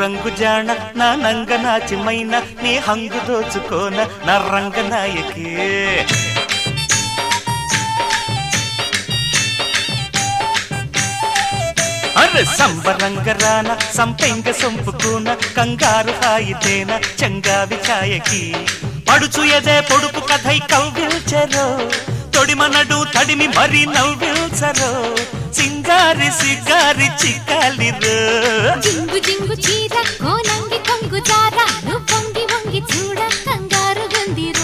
రంగు జాణ నా నంగ నాచిమైన నీ హంగు దోచుకోన నా రంగ నాయకి అరే సంబరంగ రాన సంపెంగ సొంపుకున కంగారు హాయితేన చంగావి ఛాయకి పడుచు ఎదే పొడుపు కథై కవ్విల్చరో తొడిమనడు తడిమి మరి నవ్విల్చరో సింగారి సిగారి చిక్కాలిరో జింగు జింగు చీర కోనంగి కొంగు జార నువ్వు పొంగి వంగి చూడ కంగారు గుందిరో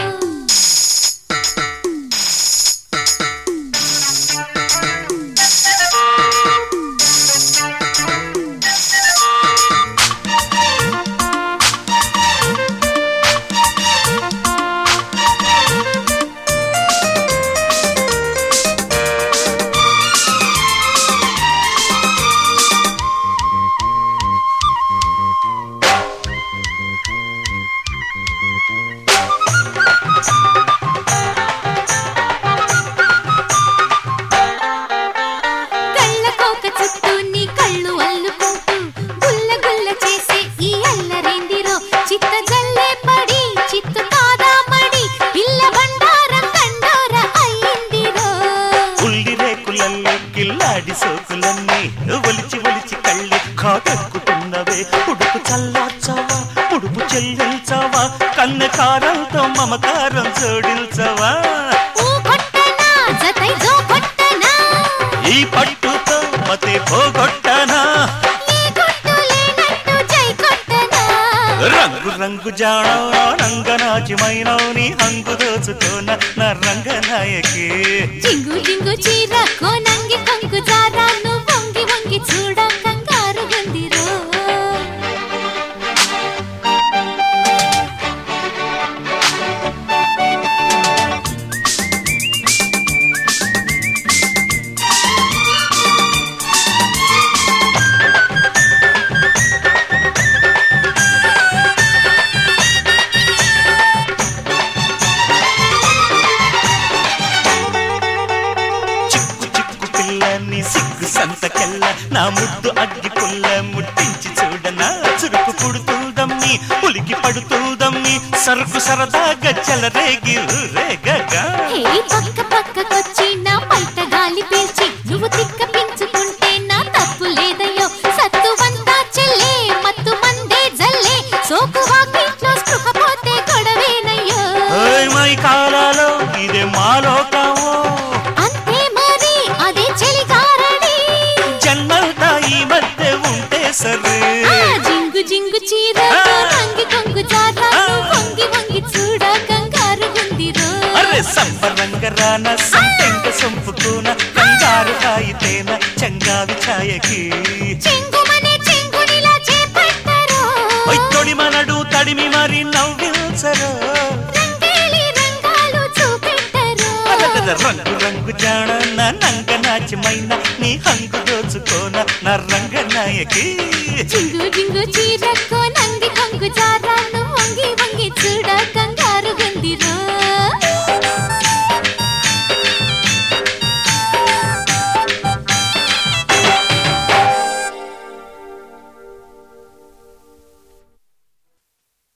కళ్ళ కోక చుట్టూ నీ కళ్ళు అల్లుకుంటూ గుల్ల గుల్ల చేసే ఈ అల్లరేందిరో చిత్త జల్లే పడి చిత్తు కాదా మడి పిల్ల బండారం కండోర అయ్యిందిరో ఉల్లి రేకులల్లే కిల్లాడి సోకులన్నీ ఒలిచి ఒలిచి కళ్ళి కాటెక్కుతున్నవే ఉడుపు చల్లార్చావా ఉడుపు చెల్లించావా కన్నె కారంతో మమకారం జోడించవా ఊ కొట్టనా జతై జో కొట్టనా ఈ పట్టుతో మతే పోగొట్టనా ఈ గుట్టు లేనట్టు జై కొట్టనా రంగు రంగు జాణ రంగనాచిమైనవు నీ హంగు దోచుకోన నా రంగనాయకి జింగు జింగు చీర కోనంగి కొంగు జారా నువ్వు వంగి వంగి చూడ కంగారు గుందిరో చిక్కు చిక్కు పిల్లని సిగ్గు సంతకెల్ల నా ముద్దు అగ్గి పుల్ల ముట్టించి చూడనా చురుకు పుడుతుందమ్మి ఉలికి పడుతుందమ్మి సరుకు సరదాగా చెలరేగి రేగగా హే పక్క పక్కకొచ్చి నా పైట గాలి పీల్చి నువ్వు తిక్క పించుకుంటే నా తప్పు లేదయ్యో సత్తువంతా చెల్లే మత్తు మందే జల్లే సోకు వాకిట్లో స్పృహ పోతే గొడవేనయ్యో ఓయ్ మై కాలాలో ఇదే మాలోకమో అంతే మరి అదే చలిగారడి జన్మంతా ఈ మధ్య ఉంటే సరే ఆ జింగు జింగు చీర రంగి కొంగు జార వంగి వంగి చూడ కంగారు గుందిరో అరే సంబరంగ రాన సంపెంగ సొంపుకున కంగారు హాయితేన చంగావి ఛాయకి చెంగుమనే చెంగునిలా చేపట్టరో వైత్తొడి మనడు తడిమి మరి నవ్విల్చరు రంగేలి రంగాలు చూపెట్టరో అలగద రంగు రంగు జాణ నా నంగ నాచిమైన నీ హంగు దోచుకోన నా రంగ నాయకి జింగు జింగు చీరక్కో నంగి కొంగు జారా నువ్వు వంగి వంగి చూడ కంగారు